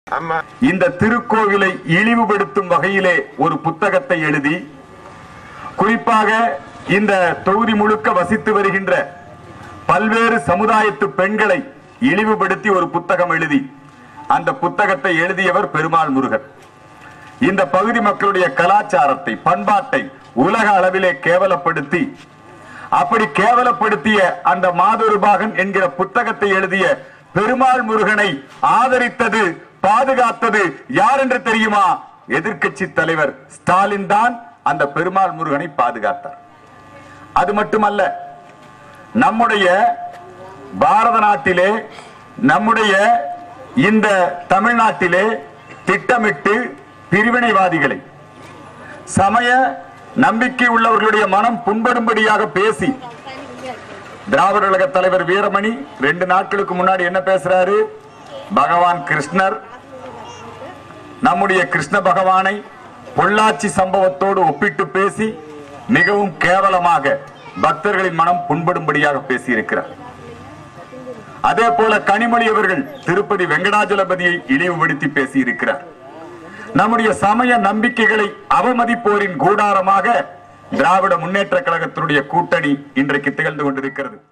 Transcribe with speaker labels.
Speaker 1: ஆமா
Speaker 2: இந்த திருக்கோவிலை இழிவுபடுத்தும் வகையிலே ஒரு புத்தகத்தை எழுதி குறிப்பாக இந்த தொகுதி முழுக்க வசித்து வருகின்ற பல்வேறு சமுதாயத்து பெண்களை இழிவுபடுத்தி ஒரு புத்தகம் எழுதி அந்த புத்தகத்தை எழுதியவர் பெருமாள் முருகன் இந்த பகுதி மக்களுடைய கலாச்சாரத்தை பண்பாட்டை உலக அளவிலே கேவலப்படுத்தி அப்படி கேவலப்படுத்திய அந்த மாதொருபாகன் என்கிற புத்தகத்தை எழுதிய பெருமாள் முருகனை ஆதரித்தது பாதுகாத்தது யார் என்று தெரியுமா எதிர்க்கட்சி தலைவர் ஸ்டாலின் தான் அந்த பெருமாள் முருகனை பாதுகாத்தார் அது மட்டுமல்ல நம்முடைய பாரத நாட்டிலே நம்முடைய இந்த தமிழ்நாட்டிலே திட்டமிட்டு பிரிவினைவாதிகளை சமய நம்பிக்கை உள்ளவர்களுடைய மனம் புண்படும்படியாக பேசி திராவிட கழக தலைவர் வீரமணி ரெண்டு நாட்களுக்கு முன்னாடி என்ன பேசுறாரு பகவான் கிருஷ்ணர் நம்முடைய கிருஷ்ண பகவானை பொள்ளாச்சி சம்பவத்தோடு ஒப்பிட்டு பேசி மிகவும் கேவலமாக பக்தர்களின் மனம் புண்படும்படியாக பேசியிருக்கிறார் அதே போல கனிமொழி அவர்கள் திருப்பதி வெங்கடாஜலபதியை இழிவுபடுத்தி பேசியிருக்கிறார் நம்முடைய சமய நம்பிக்கைகளை அவமதிப்போரின் கூடாரமாக திராவிட முன்னேற்ற கழகத்தினுடைய கூட்டணி இன்றைக்கு திகழ்ந்து கொண்டிருக்கிறது